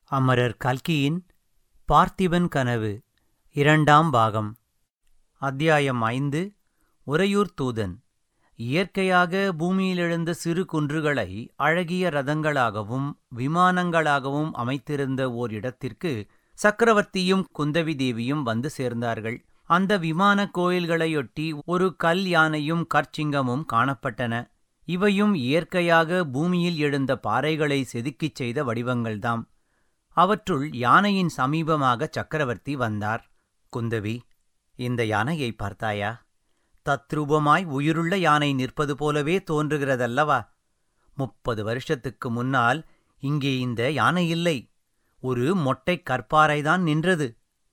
அமரர் கல்கியின் பார்த்திபன் கனவு இரண்டாம் பாகம் அத்தியாயம் ஐந்து உறையூர் தூதன் இயற்கையாக பூமியில் எழுந்த சிறு குன்றுகளை அழகிய ரதங்களாகவும் விமானங்களாகவும் அமைத்திருந்த ஓர் இடத்திற்கு சக்கரவர்த்தியும் குந்தவி தேவியும் வந்து சேர்ந்தார்கள் அந்த விமானக் கோயில்களையொட்டி ஒரு கல் யானையும் கற்சிங்கமும் காணப்பட்டன இவையும் இயற்கையாக பூமியில் எழுந்த பாறைகளை செதுக்கிச் செய்த வடிவங்கள்தாம் அவற்றுள் யானையின் சமீபமாக சக்கரவர்த்தி வந்தார் குந்தவி இந்த யானையை பார்த்தாயா தத்ரூபமாய் உயிருள்ள யானை நிற்பது போலவே தோன்றுகிறதல்லவா முப்பது வருஷத்துக்கு முன்னால் இங்கே இந்த யானை இல்லை ஒரு மொட்டைக் கற்பாறைதான் நின்றது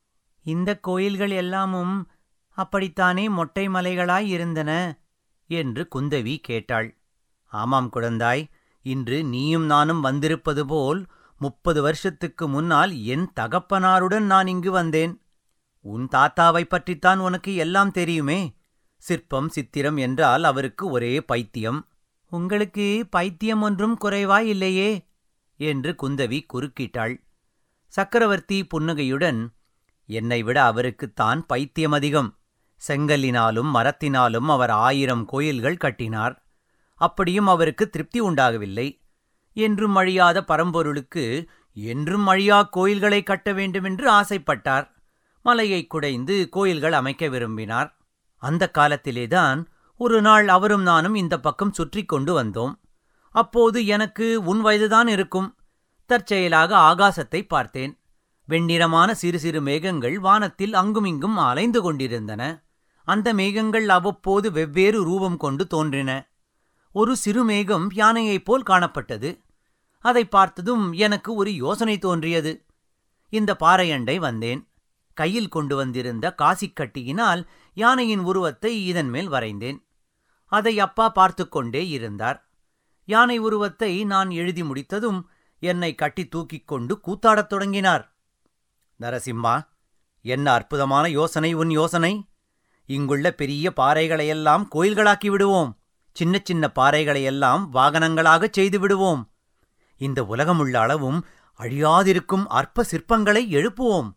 இந்த கோயில்கள் எல்லாமும் அப்படித்தானே மொட்டை மலைகளாய் இருந்தன என்று குந்தவி கேட்டாள் ஆமாம் குழந்தாய் இன்று நீயும் நானும் வந்திருப்பது போல் முப்பது வருஷத்துக்கு முன்னால் என் தகப்பனாருடன் நான் இங்கு வந்தேன் உன் தாத்தாவைப் பற்றித்தான் உனக்கு எல்லாம் தெரியுமே சிற்பம் சித்திரம் என்றால் அவருக்கு ஒரே பைத்தியம் உங்களுக்கு பைத்தியம் ஒன்றும் குறைவாய் இல்லையே என்று குந்தவி குறுக்கிட்டாள் சக்கரவர்த்தி புன்னகையுடன் என்னை விட அவருக்குத்தான் பைத்தியம் அதிகம் செங்கல்லினாலும் மரத்தினாலும் அவர் ஆயிரம் கோயில்கள் கட்டினார் அப்படியும் அவருக்கு திருப்தி உண்டாகவில்லை என்றும் அழியாத பரம்பொருளுக்கு என்றும் அழியா கோயில்களை கட்ட வேண்டுமென்று ஆசைப்பட்டார் மலையை குடைந்து கோயில்கள் அமைக்க விரும்பினார் அந்த காலத்திலேதான் ஒரு நாள் அவரும் நானும் இந்த பக்கம் சுற்றி கொண்டு வந்தோம் அப்போது எனக்கு உன் வயதுதான் இருக்கும் தற்செயலாக ஆகாசத்தை பார்த்தேன் வெண்ணிறமான சிறு சிறு மேகங்கள் வானத்தில் அங்குமிங்கும் அலைந்து கொண்டிருந்தன அந்த மேகங்கள் அவ்வப்போது வெவ்வேறு ரூபம் கொண்டு தோன்றின ஒரு சிறு மேகம் யானையைப் போல் காணப்பட்டது அதை பார்த்ததும் எனக்கு ஒரு யோசனை தோன்றியது இந்த பாறையண்டை வந்தேன் கையில் கொண்டு வந்திருந்த காசிக்கட்டியினால் யானையின் உருவத்தை இதன் மேல் வரைந்தேன் அதை அப்பா பார்த்து கொண்டே இருந்தார் யானை உருவத்தை நான் எழுதி முடித்ததும் என்னை கட்டி தூக்கிக் கொண்டு கூத்தாடத் தொடங்கினார் நரசிம்மா என்ன அற்புதமான யோசனை உன் யோசனை இங்குள்ள பெரிய பாறைகளையெல்லாம் கோயில்களாக்கி விடுவோம் சின்ன சின்ன பாறைகளையெல்லாம் வாகனங்களாகச் செய்து விடுவோம் இந்த உலகமுள்ள அளவும் அழியாதிருக்கும் அற்ப சிற்பங்களை எழுப்புவோம்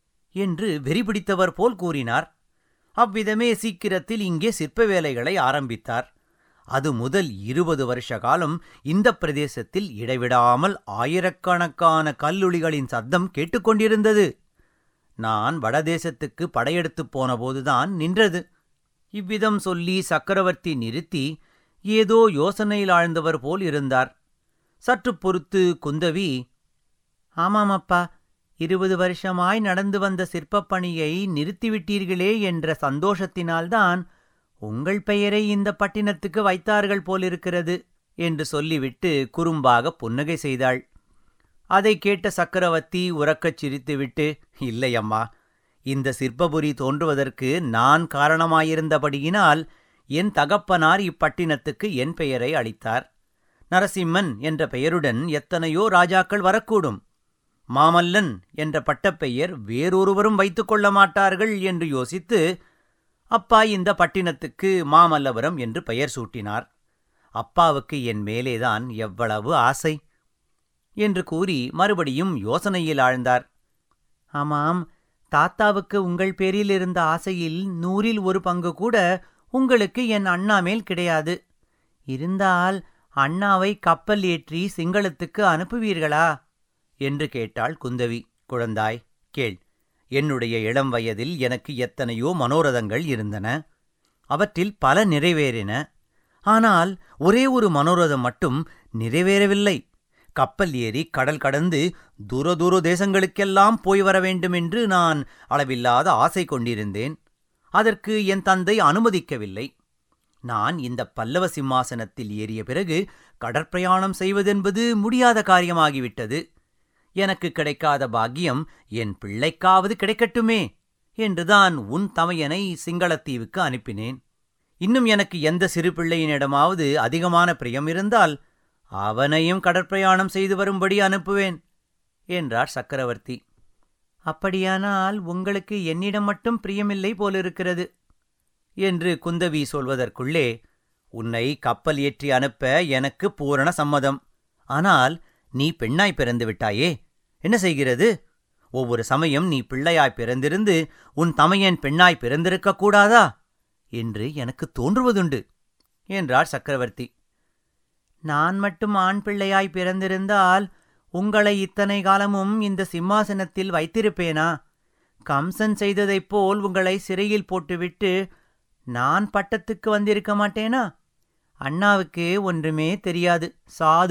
என்று வெறிபிடித்தவர் போல் கூறினார் அவ்விதமே சீக்கிரத்தில் இங்கே சிற்ப வேலைகளை ஆரம்பித்தார் அது முதல் இருபது வருஷ காலம் இந்த பிரதேசத்தில் இடைவிடாமல் ஆயிரக்கணக்கான கல்லுளிகளின் சத்தம் கேட்டுக்கொண்டிருந்தது நான் வடதேசத்துக்கு படையெடுத்துப் போனபோதுதான் நின்றது இவ்விதம் சொல்லி சக்கரவர்த்தி நிறுத்தி ஏதோ யோசனையில் ஆழ்ந்தவர் போல் இருந்தார் சற்று பொறுத்து குந்தவி ஆமாம் அப்பா இருபது வருஷமாய் நடந்து வந்த சிற்பப் பணியை நிறுத்திவிட்டீர்களே என்ற சந்தோஷத்தினால்தான் உங்கள் பெயரை இந்த பட்டினத்துக்கு வைத்தார்கள் போலிருக்கிறது என்று சொல்லிவிட்டு குறும்பாக புன்னகை செய்தாள் அதை கேட்ட சக்கரவர்த்தி உறக்கச் சிரித்துவிட்டு இல்லை அம்மா இந்த சிற்பபுரி தோன்றுவதற்கு நான் காரணமாயிருந்தபடியினால் என் தகப்பனார் இப்பட்டினத்துக்கு என் பெயரை அளித்தார் நரசிம்மன் என்ற பெயருடன் எத்தனையோ ராஜாக்கள் வரக்கூடும் மாமல்லன் என்ற பட்டப்பெயர் வேறொருவரும் வைத்துக் கொள்ள மாட்டார்கள் என்று யோசித்து அப்பா இந்த பட்டினத்துக்கு மாமல்லபுரம் என்று பெயர் சூட்டினார் அப்பாவுக்கு என் மேலேதான் எவ்வளவு ஆசை என்று கூறி மறுபடியும் யோசனையில் ஆழ்ந்தார் ஆமாம் தாத்தாவுக்கு உங்கள் பேரில் இருந்த ஆசையில் நூறில் ஒரு பங்கு கூட உங்களுக்கு என் அண்ணா மேல் கிடையாது இருந்தால் அண்ணாவை கப்பல் ஏற்றி சிங்களத்துக்கு அனுப்புவீர்களா என்று கேட்டாள் குந்தவி குழந்தாய் கேள் என்னுடைய இளம் வயதில் எனக்கு எத்தனையோ மனோரதங்கள் இருந்தன அவற்றில் பல நிறைவேறின ஆனால் ஒரே ஒரு மனோரதம் மட்டும் நிறைவேறவில்லை கப்பல் ஏறி கடல் கடந்து தூர தூர தேசங்களுக்கெல்லாம் போய் வர வேண்டுமென்று நான் அளவில்லாத ஆசை கொண்டிருந்தேன் அதற்கு என் தந்தை அனுமதிக்கவில்லை நான் இந்த பல்லவ சிம்மாசனத்தில் ஏறிய பிறகு கடற்பிரயாணம் செய்வதென்பது முடியாத காரியமாகிவிட்டது எனக்கு கிடைக்காத பாக்கியம் என் பிள்ளைக்காவது கிடைக்கட்டுமே என்றுதான் உன் தமையனை சிங்களத்தீவுக்கு அனுப்பினேன் இன்னும் எனக்கு எந்த சிறு பிள்ளையினிடமாவது அதிகமான பிரியம் இருந்தால் அவனையும் கடற்பிரயாணம் செய்து வரும்படி அனுப்புவேன் என்றார் சக்கரவர்த்தி அப்படியானால் உங்களுக்கு என்னிடம் மட்டும் பிரியமில்லை போலிருக்கிறது என்று குந்தவி சொல்வதற்குள்ளே உன்னை கப்பல் ஏற்றி அனுப்ப எனக்கு பூரண சம்மதம் ஆனால் நீ பெண்ணாய் பிறந்து விட்டாயே என்ன செய்கிறது ஒவ்வொரு சமயம் நீ பிள்ளையாய் பிறந்திருந்து உன் தமையன் பெண்ணாய் பிறந்திருக்கக் கூடாதா என்று எனக்கு தோன்றுவதுண்டு என்றார் சக்கரவர்த்தி நான் மட்டும் ஆண் பிள்ளையாய் பிறந்திருந்தால் உங்களை இத்தனை காலமும் இந்த சிம்மாசனத்தில் வைத்திருப்பேனா கம்சன் செய்ததைப் போல் உங்களை சிறையில் போட்டுவிட்டு நான் பட்டத்துக்கு வந்திருக்க மாட்டேனா அண்ணாவுக்கு ஒன்றுமே தெரியாது சாது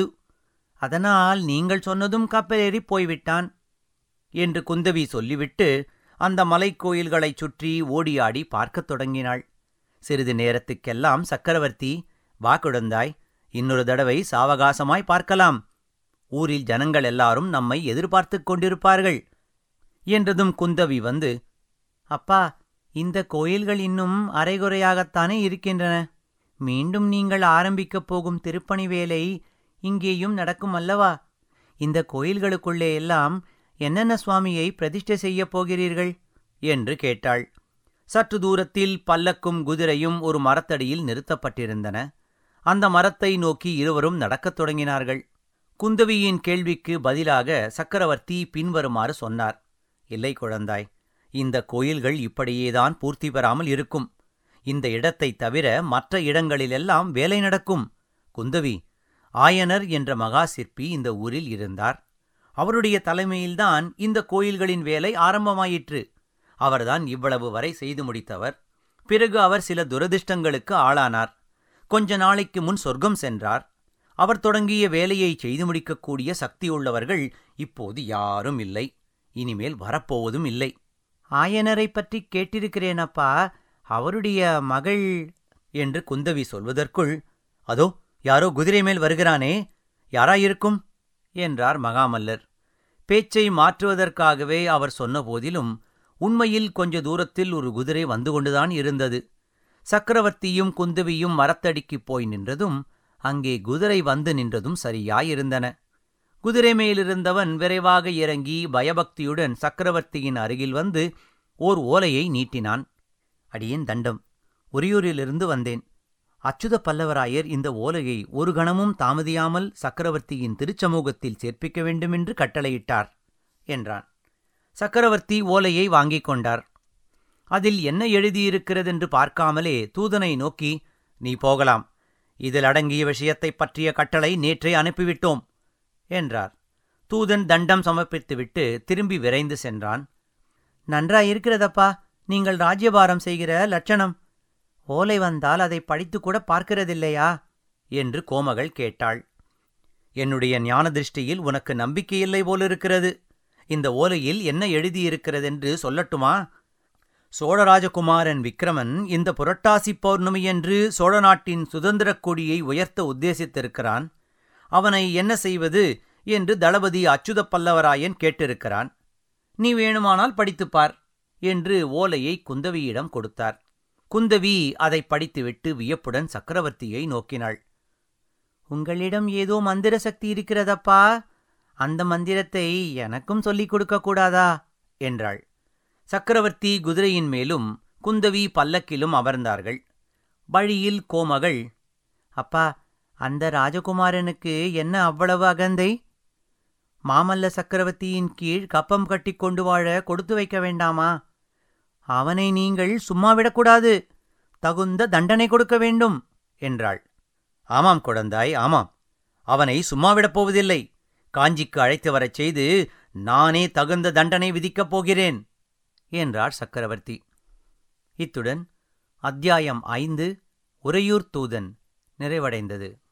அதனால் நீங்கள் சொன்னதும் கப்பலேறி போய்விட்டான் என்று குந்தவி சொல்லிவிட்டு அந்த மலைக்கோயில்களைச் சுற்றி ஓடியாடி பார்க்கத் தொடங்கினாள் சிறிது நேரத்துக்கெல்லாம் சக்கரவர்த்தி வா குழந்தாய் இன்னொரு தடவை சாவகாசமாய் பார்க்கலாம் ஊரில் ஜனங்கள் எல்லாரும் நம்மை எதிர்பார்த்துக் கொண்டிருப்பார்கள் என்றதும் குந்தவி வந்து அப்பா இந்த கோயில்கள் இன்னும் அரைகுறையாகத்தானே இருக்கின்றன மீண்டும் நீங்கள் ஆரம்பிக்கப் போகும் திருப்பணி வேலை இங்கேயும் நடக்கும் அல்லவா இந்த கோயில்களுக்குள்ளே எல்லாம் என்னென்ன சுவாமியை பிரதிஷ்டை செய்யப் போகிறீர்கள் என்று கேட்டாள் சற்று தூரத்தில் பல்லக்கும் குதிரையும் ஒரு மரத்தடியில் நிறுத்தப்பட்டிருந்தன அந்த மரத்தை நோக்கி இருவரும் நடக்கத் தொடங்கினார்கள் குந்தவியின் கேள்விக்கு பதிலாக சக்கரவர்த்தி பின்வருமாறு சொன்னார் இல்லை குழந்தாய் இந்த கோயில்கள் இப்படியேதான் பூர்த்தி பெறாமல் இருக்கும் இந்த இடத்தைத் தவிர மற்ற இடங்களிலெல்லாம் வேலை நடக்கும் குந்தவி ஆயனர் என்ற மகா சிற்பி இந்த ஊரில் இருந்தார் அவருடைய தலைமையில்தான் இந்த கோயில்களின் வேலை ஆரம்பமாயிற்று அவர்தான் இவ்வளவு வரை செய்து முடித்தவர் பிறகு அவர் சில துரதிர்ஷ்டங்களுக்கு ஆளானார் கொஞ்ச நாளைக்கு முன் சொர்க்கம் சென்றார் அவர் தொடங்கிய வேலையை செய்து முடிக்கக்கூடிய சக்தியுள்ளவர்கள் இப்போது யாரும் இல்லை இனிமேல் வரப்போவதும் இல்லை ஆயனரை பற்றி கேட்டிருக்கிறேனப்பா அவருடைய மகள் என்று குந்தவி சொல்வதற்குள் அதோ யாரோ குதிரை மேல் வருகிறானே யாராயிருக்கும் என்றார் மகாமல்லர் பேச்சை மாற்றுவதற்காகவே அவர் சொன்ன போதிலும் உண்மையில் கொஞ்ச தூரத்தில் ஒரு குதிரை வந்து கொண்டுதான் இருந்தது சக்கரவர்த்தியும் குந்தவியும் மரத்தடிக்குப் போய் நின்றதும் அங்கே குதிரை வந்து நின்றதும் சரியாயிருந்தன குதிரை மேலிருந்தவன் விரைவாக இறங்கி பயபக்தியுடன் சக்கரவர்த்தியின் அருகில் வந்து ஓர் ஓலையை நீட்டினான் அடியேன் தண்டம் உரியூரிலிருந்து வந்தேன் அச்சுத பல்லவராயர் இந்த ஓலையை ஒரு கணமும் தாமதியாமல் சக்கரவர்த்தியின் திருச்சமூகத்தில் சேர்ப்பிக்க வேண்டுமென்று கட்டளையிட்டார் என்றான் சக்கரவர்த்தி ஓலையை வாங்கிக் கொண்டார் அதில் என்ன எழுதியிருக்கிறதென்று பார்க்காமலே தூதனை நோக்கி நீ போகலாம் இதில் அடங்கிய விஷயத்தைப் பற்றிய கட்டளை நேற்றே அனுப்பிவிட்டோம் என்றார் தூதன் தண்டம் சமர்ப்பித்துவிட்டு திரும்பி விரைந்து சென்றான் நன்றாயிருக்கிறதப்பா நீங்கள் ராஜ்யபாரம் செய்கிற லட்சணம் ஓலை வந்தால் அதை படித்து கூட பார்க்கிறதில்லையா என்று கோமகள் கேட்டாள் என்னுடைய ஞான திருஷ்டியில் உனக்கு நம்பிக்கையில்லை போலிருக்கிறது இந்த ஓலையில் என்ன எழுதியிருக்கிறதென்று சொல்லட்டுமா சோழராஜகுமாரன் விக்ரமன் இந்த புரட்டாசி பௌர்ணமியன்று சோழ நாட்டின் சுதந்திரக் கொடியை உயர்த்த உத்தேசித்திருக்கிறான் அவனை என்ன செய்வது என்று தளபதி அச்சுத பல்லவராயன் கேட்டிருக்கிறான் நீ வேணுமானால் படித்துப்பார் என்று ஓலையை குந்தவியிடம் கொடுத்தார் குந்தவி அதை படித்துவிட்டு வியப்புடன் சக்கரவர்த்தியை நோக்கினாள் உங்களிடம் ஏதோ மந்திர சக்தி இருக்கிறதப்பா அந்த மந்திரத்தை எனக்கும் சொல்லிக் கொடுக்க கூடாதா என்றாள் சக்கரவர்த்தி குதிரையின் மேலும் குந்தவி பல்லக்கிலும் அமர்ந்தார்கள் வழியில் கோமகள் அப்பா அந்த ராஜகுமாரனுக்கு என்ன அவ்வளவு அகந்தை மாமல்ல சக்கரவர்த்தியின் கீழ் கப்பம் கட்டி கொண்டு வாழ கொடுத்து வைக்க வேண்டாமா அவனை நீங்கள் சும்மா விடக்கூடாது தகுந்த தண்டனை கொடுக்க வேண்டும் என்றாள் ஆமாம் குழந்தாய் ஆமாம் அவனை சும்மா விடப் போவதில்லை காஞ்சிக்கு அழைத்து வரச் செய்து நானே தகுந்த தண்டனை விதிக்கப் போகிறேன் என்றார் சக்கரவர்த்தி இத்துடன் அத்தியாயம் ஐந்து உறையூர் தூதன் நிறைவடைந்தது